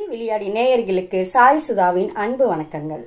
விளையாடி நேயர்களுக்கு சாய் சுதாவின் அன்பு வணக்கங்கள்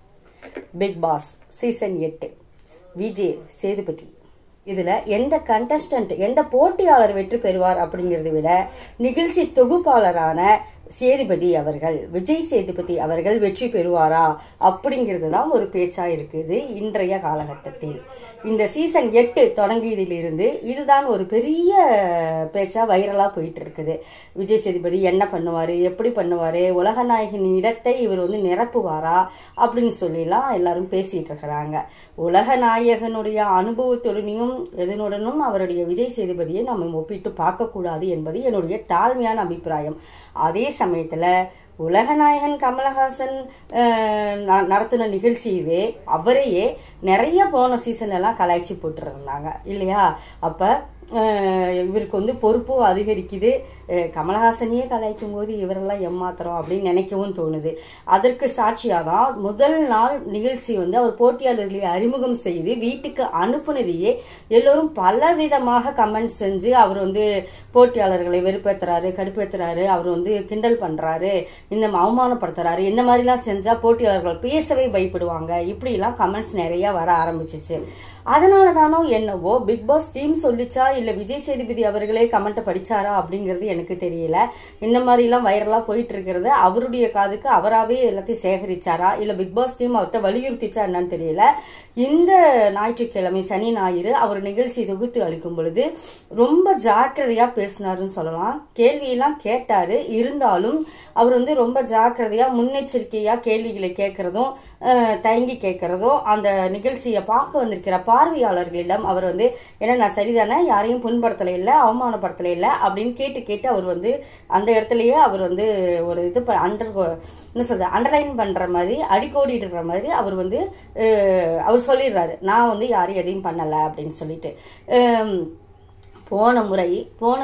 பிக் பாஸ் சீசன் எட்டு விஜய் சேதுபதி இதுல எந்த கண்டஸ்டன்ட் எந்த போட்டியாளர் வெற்றி பெறுவார் அப்படிங்கறதை விட நிகழ்ச்சி தொகுப்பாளரான சேதுபதி அவர்கள் விஜய் சேதுபதி அவர்கள் வெற்றி பெறுவாரா அப்படிங்கிறது தான் ஒரு பேச்சா இருக்குது இன்றைய காலகட்டத்தில் இந்த சீசன் எட்டு தொடங்கியதிலிருந்து இதுதான் ஒரு பெரிய பேச்சா வைரலா போயிட்டு இருக்குது விஜய் சேதுபதி என்ன பண்ணுவாரு எப்படி பண்ணுவாரு உலகநாயகன் இடத்தை இவர் வந்து நிரப்புவாரா அப்படின்னு சொல்லிலாம் எல்லாரும் பேசிட்டு இருக்கிறாங்க உலகநாயகனுடைய அனுபவத்துடனும் எதனுடனும் அவருடைய விஜய் சேதுபதியை நம்ம ஒப்பிட்டு பார்க்கக்கூடாது என்பது என்னுடைய தாழ்மையான அபிப்பிராயம் அதே சமயத்துல உலகநாயகன் கமலஹாசன் அஹ், ந- நடத்தின நிகழ்ச்சியவே அவரையே நிறைய போன சீசன் எல்லாம் கலாய்ச்சி போட்டுருந்தாங்க இல்லையா அப்ப அஹ், இவருக்கு வந்து பொறுப்பும் அதிகரிக்குது அஹ், கமலஹாசனையே கலாய்க்கும் போது இவரெல்லாம் ஏமாத்துறோம் அப்படின்னு நினைக்கவும் தோணுது அதற்கு சாட்சியாக தான் முதல் நாள் நிகழ்ச்சி வந்து அவர் போட்டியாளர்களை அறிமுகம் செய்து வீட்டுக்கு அனுப்புனதையே எல்லோரும் பல விதமாக கமெண்ட் செஞ்சு அவர் வந்து போட்டியாளர்களை வெறுப்பேத்துறாரு கடுப்பேத்துறாரு அவர் வந்து கிண்டல் பண்றாரு இந்த அவமானப்படுத்துறாரு இந்த மாதிரிலாம் செஞ்சா போட்டியாளர்கள் பேசவே பயப்படுவாங்க இப்படிலாம் கமெண்ட்ஸ் நிறைய வர ஆரம்பிச்சிச்சு அதனால தானோ என்னவோ பிக் பாஸ் டீம் சொல்லிச்சா இல்ல விஜய் சேதுபதி அவர்களே கமெண்ட்டை படிச்சாரா அப்படிங்கிறது எனக்கு தெரியல இந்த மாதிரிலாம் வைரலா போயிட்டு இருக்கிறது அவருடைய காதுக்கு அவராவே எல்லாத்தையும் சேகரிச்சாரா இல்ல பிக் பாஸ் டீம் அவர்கிட்ட வலியுறுத்திச்சா என்னன்னு தெரியல இந்த ஞாயிற்றுக்கிழமை சனி ஞாயிறு அவர் நிகழ்ச்சி தொகுத்து அளிக்கும் பொழுது ரொம்ப ஜாக்கிரதையா பேசினாருன்னு சொல்லலாம் கேள்வியெல்லாம் கேட்டாரு இருந்தாலும் அவர் வந்து ரொம்ப ஜாக்கிரதையா முன்னெச்சரிக்கையா கேள்விகளை கேட்கறதும் அஹ், தயங்கி கேட்கறதும் அந்த நிகழ்ச்சியை பார்க்க வந்திருக்கிற பார்வையாளர்களிடம் அவர் வந்து ஏன்னா நான் சரிதானே யாரையும் புண்படுத்தல இல்லை அவமானப்படுத்தல இல்லை அப்படின்னு கேட்டு கேட்டு அவர் வந்து அந்த இடத்துலயே அவர் வந்து ஒரு இது அண்டர் என்ன சொல்றது அண்டர்லைன் பண்ற மாதிரி அடிக்கோடிடுற மாதிரி அவர் வந்து அஹ், அவர் சொல்லிடுறாரு நான் வந்து யாரையும் எதையும் பண்ணல அப்படின்னு சொல்லிட்டு அஹ், போன முறை போன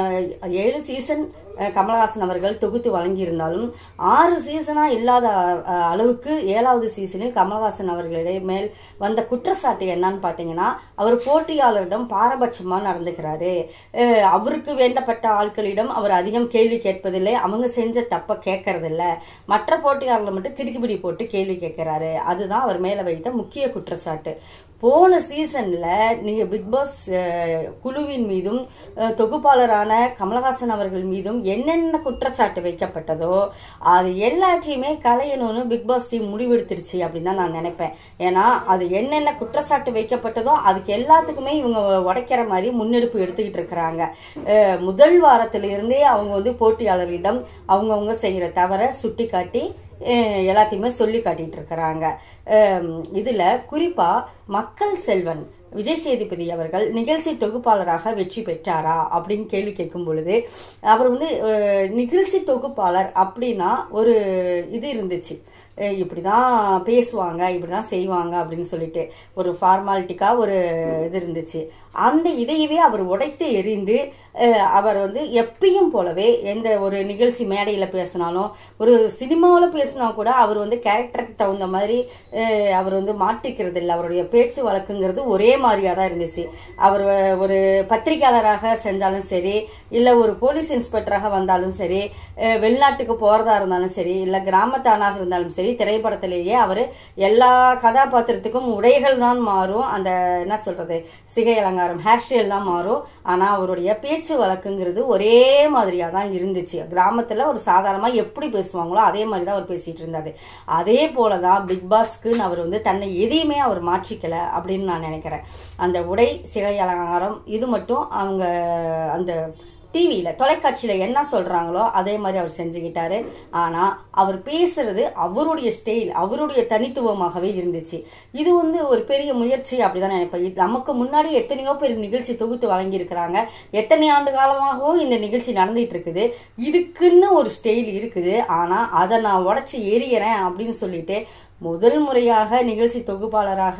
ஏழு சீசன் அஹ், கமலஹாசன் அவர்கள் தொகுத்து வழங்கியிருந்தாலும் ஆறு சீசனா இல்லாத அஹ், அளவுக்கு ஏழாவது சீசனில் கமலஹாசன் அவர்களிடையே மேல் வந்த குற்றச்சாட்டு என்னன்னு பார்த்தீங்கன்னா அவர் போட்டியாளரிடம் பாரபட்சமா நடந்துக்கிறாரு அஹ், அவருக்கு வேண்டப்பட்ட ஆட்களிடம் அவர் அதிகம் கேள்வி கேட்பதில்லை அவங்க செஞ்ச தப்ப கேட்கறதில்ல மற்ற போட்டியாளர்கள் மட்டும் கிடுக்கிபிடி போட்டு கேள்வி கேட்கிறாரு அதுதான் அவர் மேல வைத்த முக்கிய குற்றச்சாட்டு போன சீசன்ல நீங்க பிக் பாஸ் அஹ், குழுவின் மீதும் அஹ், தொகுப்பாளரான கமலஹாசன் அவர்கள் மீதும் என்னென்ன குற்றச்சாட்டு வைக்கப்பட்டதோ அது எல்லாத்தையுமே கலையணும்னு பிக் பாஸ் டீம் முடிவெடுத்துருச்சு அப்படின்னு தான் நான் நினைப்பேன் ஏன்னா அது என்னென்ன குற்றச்சாட்டு வைக்கப்பட்டதோ அதுக்கு எல்லாத்துக்குமே இவங்க உடைக்கிற மாதிரி முன்னெடுப்பு எடுத்துக்கிட்டு இருக்கிறாங்க அஹ், முதல் வாரத்துல இருந்தே அவங்க வந்து போட்டியாளர்களிடம் அவங்கவுங்க செய்யற தவறை சுட்டி காட்டி அஹ் எல்லாத்தையுமே சொல்லி காட்டிட்டு இருக்கிறாங்க அஹ் இதுல குறிப்பா மக்கள் செல்வன் விஜய் சேதுபதி அவர்கள் நிகழ்ச்சி தொகுப்பாளராக வெற்றி பெற்றாரா அப்படின்னு கேள்வி கேட்கும் பொழுது அவர் வந்து அஹ், நிகழ்ச்சி தொகுப்பாளர் அப்படின்னா ஒரு இது இருந்துச்சு அஹ் இப்படிதான் பேசுவாங்க இப்படிதான் செய்வாங்க அப்படின்னு சொல்லிட்டு ஒரு ஃபார்மாலிட்டிக்கா ஒரு இது இருந்துச்சு அந்த இதையவே அவர் உடைத்து எறிந்து அஹ், அவர் வந்து எப்பயும் போலவே எந்த ஒரு நிகழ்ச்சி மேடையில் பேசினாலும் ஒரு சினிமாவில் பேசினா கூட அவர் வந்து கேரக்டருக்கு தகுந்த மாதிரி அஹ், அவர் வந்து மாற்றிக்கிறது இல்லை அவருடைய பேச்சு வழக்குங்கிறது ஒரே மாதிரியாக தான் இருந்துச்சு அவர் வ- ஒரு பத்திரிகையாளராக செஞ்சாலும் சரி இல்லை ஒரு போலீஸ் இன்ஸ்பெக்டராக வந்தாலும் சரி அஹ், வெளிநாட்டுக்கு போகிறதா இருந்தாலும் சரி இல்லை கிராமத்தானாக இருந்தாலும் சரி திரைப்படத்திலேயே அவர் எல்லா கதாபாத்திரத்துக்கும் உடைகள் தான் மாறும் அந்த என்ன சொல்றது சிகை அலங்காரம் ஹேர் ஸ்டைல் தான் மாறும் ஆனா அவருடைய பேச்சு வழக்குங்கிறது ஒரே மாதிரியா தான் இருந்துச்சு கிராமத்துல ஒரு சாதாரணமா எப்படி பேசுவாங்களோ அதே மாதிரி தான் அவர் பேசிட்டு இருந்தாரு அதே போலதான் பிக் பாஸ்க்குன்னு அவர் வந்து தன்னை எதையுமே அவர் மாற்றிக்கல அப்படின்னு நான் நினைக்கிறேன் அந்த உடை சிகை அலங்காரம் இது மட்டும் அவங்க அந்த டிவியில தொலைக்காட்சியில என்ன சொல்றாங்களோ அதே மாதிரி அவர் செஞ்சுக்கிட்டாரு ஆனா அவர் பேசுறது அவருடைய ஸ்டைல் அவருடைய தனித்துவமாகவே இருந்துச்சு இது வந்து ஒரு பெரிய முயற்சி அப்படிதான் நினைப்பேன் இது நமக்கு முன்னாடி எத்தனையோ பேர் நிகழ்ச்சி தொகுத்து வழங்கியிருக்கிறாங்க எத்தனை ஆண்டு காலமாகவும் இந்த நிகழ்ச்சி நடந்துட்டு இருக்குது இதுக்குன்னு ஒரு ஸ்டைல் இருக்குது ஆனா அதை நான் உடைச்சு எறிகிறேன் அப்படின்னு சொல்லிட்டு முதல் முறையாக நிகழ்ச்சி தொகுப்பாளராக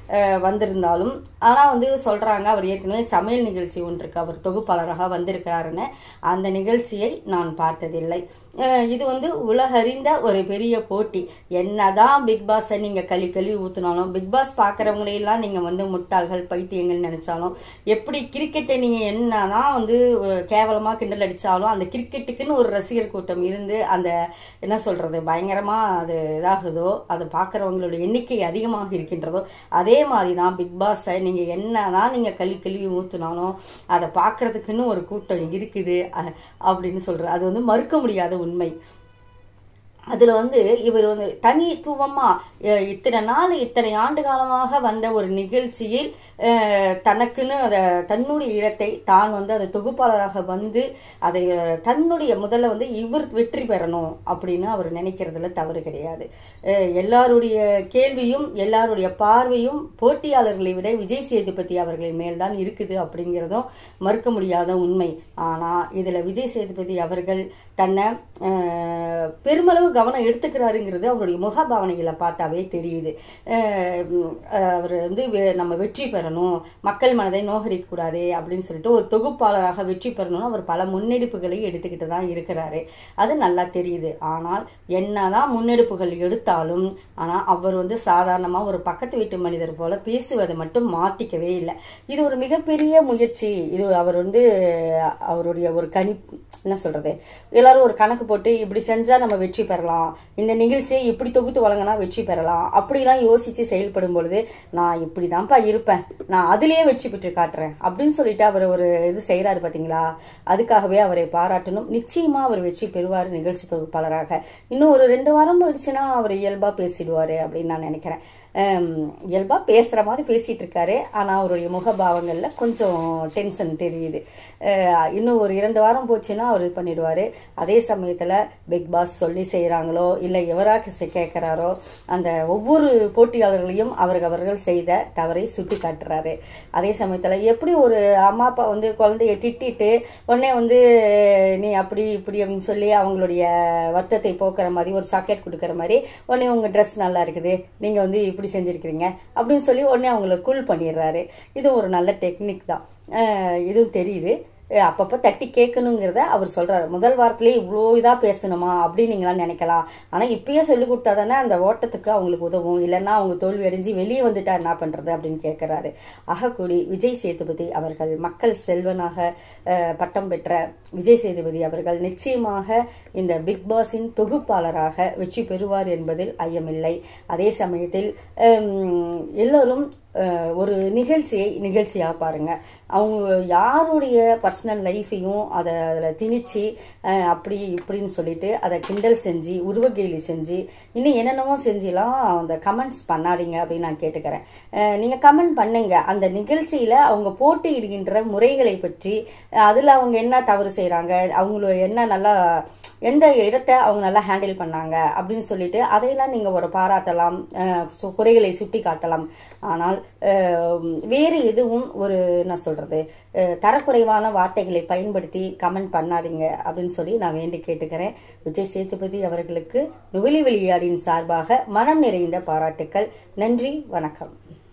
அஹ், வந்திருந்தாலும் ஆனால் வந்து சொல்கிறாங்க அவர் ஏற்கனவே சமையல் நிகழ்ச்சி ஒன்றுக்கு அவர் தொகுப்பாளராக வந்திருக்கிறாருன்னு அந்த நிகழ்ச்சியை நான் பார்த்ததில்லை அஹ், இது வந்து உலகறிந்த ஒரு பெரிய போட்டி என்னதான் பிக் பாஸை நீங்கள் கழுவி கழுவி ஊற்றினாலும் பிக் பாஸ் பார்க்குறவங்களையெல்லாம் நீங்கள் வந்து முட்டாள்கள் பைத்தியங்கள் நினச்சாலும் எப்படி கிரிக்கெட்டை நீங்கள் என்னதான் வந்து கேவலமாக கிண்டல் அடித்தாலும் அந்த கிரிக்கெட்டுக்குன்னு ஒரு ரசிகர் கூட்டம் இருந்து அந்த என்ன சொல்கிறது பயங்கரமாக அது இதாகுதோ அதை பார்க்குறவங்களோட எண்ணிக்கை அதிகமாக இருக்கின்றதோ அதே மாதிரி தான் பிக் பாஸை நீங்கள் என்ன தான் நீங்கள் கழுவி கழுவி ஊற்றுனாலும் அதை பார்க்குறதுக்குன்னு ஒரு கூட்டம் இருக்குது அ- அப்படின்னு சொல்கிறது அது வந்து மறுக்க முடியாத உண்மை அதில் வந்து இவர் வந்து தனித்துவமாக இத்தனை நாள் இத்தனை ஆண்டு காலமாக வந்த ஒரு நிகழ்ச்சியில் அஹ், தனக்குன்னு அதை தன்னுடைய இடத்தை தான் வந்து அதை தொகுப்பாளராக வந்து அதை அஹ், தன்னுடைய முதல்ல வந்து இவர் வெற்றி பெறணும் அப்படின்னு அவர் நினைக்கிறதுல தவறு கிடையாது அஹ், எல்லாருடைய கேள்வியும் எல்லாருடைய பார்வையும் போட்டியாளர்களை விட விஜய் சேதுபதி அவர்கள் மேல்தான் இருக்குது அப்படிங்கிறதும் மறுக்க முடியாத உண்மை ஆனால் இதில் விஜய் சேதுபதி அவர்கள் தன்னை அஹ், பெருமளவு கவனம் எடுத்துக்கிறாருங்கிறது அவருடைய முகபாவனைகளை பார்த்தாவே தெரியுது அஹ், உம், அவர் வந்து வெ- நம்ம வெற்றி பெறணும் மக்கள் மனதை நோகடிக்க கூடாது அப்படின்னு சொல்லிட்டு ஒரு தொகுப்பாளராக வெற்றி பெறணும்னு அவர் பல முன்னெடுப்புகளை எடுத்துக்கிட்டு தான் இருக்கிறாரு அது நல்லா தெரியுது ஆனால் என்னதான் முன்னெடுப்புகள் எடுத்தாலும் ஆனால் அவர் வந்து சாதாரணமாக ஒரு பக்கத்து வீட்டு மனிதர் போல பேசுவதை மட்டும் மாற்றிக்கவே இல்லை இது ஒரு மிகப்பெரிய முயற்சி இது அவர் வந்து அவருடைய ஒரு கணி என்ன சொல்றது எல்லாரும் ஒரு கணக்கு போட்டு இப்படி செஞ்சா நம்ம வெற்றி பெறலாம் இந்த நிகழ்ச்சியை இப்படி தொகுத்து வழங்கினா வெற்றி பெறலாம் அப்படிலாம் யோசிச்சு செயல்படும் பொழுது நான் இப்படி தான்ப்பா இருப்பேன் நான் அதிலேயே வெற்றி பெற்று காட்டுறேன் அப்படின்னு சொல்லிட்டு அவர் ஒரு இது செய்கிறாரு பார்த்தீங்களா அதுக்காகவே அவரை பாராட்டணும் நிச்சயமா அவர் வெற்றி பெறுவார் நிகழ்ச்சி தொகுப்பாளராக இன்னும் ஒரு ரெண்டு வாரம் போயிடுச்சுன்னா அவர் இயல்பா பேசிடுவாரு அப்படின்னு நான் நினைக்கிறேன் ஹம், இயல்பா பேசுற மாதிரி பேசிட்டு இருக்காரு ஆனா அவருடைய முகபாவங்கள்ல கொஞ்சம் டென்ஷன் தெரியுது அஹ், இன்னும் ஒரு இரண்டு வாரம் போச்சுன்னா அவர் இது பண்ணிடுவாரு அதே சமயத்துல பிக் பாஸ் சொல்லி செய்றாங்களோ இல்ல எவராக கேட்கிறாரோ அந்த ஒவ்வொரு போட்டியாளர்களையும் அவர்கள் அவர்கள் செய்த தவறை சுட்டி காட்டுறாரு அதே சமயத்துல எப்படி ஒரு அம்மா அப்பா வந்து குழந்தைய திட்டிட்டு உடனே வந்து நீ அப்படி இப்படி அப்படின்னு சொல்லி அவங்களுடைய வருத்தத்தை போக்குற மாதிரி ஒரு சாக்லேட் கொடுக்குற மாதிரி உடனே உங்க ட்ரெஸ் நல்லா இருக்குது நீங்க வந்து இப்படி செஞ்சிருக்கிறீங்க அப்படின்னு சொல்லி உடனே அவங்கள கூல் பண்ணிடுறாரு இது ஒரு நல்ல டெக்னிக் தான் அஹ் இதுவும் தெரியுது அஹ் அப்பப்போ தட்டி கேட்கணுங்கிறத அவர் சொல்றாரு முதல் வாரத்திலேயே இவ்வளோ இதாக பேசணுமா அப்படின்னு நீங்களாம் நினைக்கலாம் ஆனால் இப்பயே சொல்லி கொடுத்தா தானே அந்த ஓட்டத்துக்கு அவங்களுக்கு உதவும் இல்லைன்னா அவங்க தோல்வி அடைஞ்சு வெளியே வந்துட்டா என்ன பண்ணுறது அப்படின்னு கேட்குறாரு அகக்கூடி விஜய் சேதுபதி அவர்கள் மக்கள் செல்வனாக அஹ், பட்டம் பெற்ற விஜய் சேதுபதி அவர்கள் நிச்சயமாக இந்த பிக் பாஸின் தொகுப்பாளராக வெற்றி பெறுவார் என்பதில் ஐயமில்லை அதே சமயத்தில் ஹம், எல்லோரும் அஹ், ஒரு நிகழ்ச்சியை நிகழ்ச்சியாக பாருங்க அவங்க யாருடைய பர்சனல் லைஃபையும் அதை அதில் திணிச்சு அஹ், அப்படி இப்படின்னு சொல்லிட்டு அதை கிண்டல் செஞ்சு உருவகேலி செஞ்சு இன்னும் என்னென்னமோ செஞ்சுலாம் அந்த கமெண்ட்ஸ் பண்ணாதீங்க அப்படின்னு நான் கேட்டுக்கிறேன் அஹ், நீங்க கமெண்ட் பண்ணுங்க அந்த நிகழ்ச்சியில அவங்க போட்டியிடுகின்ற முறைகளை பற்றி அதில் அவங்க என்ன தவறு செய்கிறாங்க அவங்கள என்ன நல்லா எந்த இடத்த அவங்க நல்லா ஹேண்டில் பண்ணாங்க அப்படின்னு சொல்லிட்டு அதையெல்லாம் நீங்கள் ஒரு பாராட்டலாம் அஹ், சு- குறைகளை சுட்டி காட்டலாம் ஆனால் அஹ், வேறு எதுவும் ஒரு என்ன சொல்கிறது தரக்குறைவான வார்த்தைகளை பயன்படுத்தி கமெண்ட் பண்ணாதீங்க அப்படின்னு சொல்லி நான் வேண்டி கேட்டுக்கிறேன் விஜய் சேதுபதி அவர்களுக்கு நுவலி வெளியாடின் சார்பாக மனம் நிறைந்த பாராட்டுக்கள் நன்றி வணக்கம்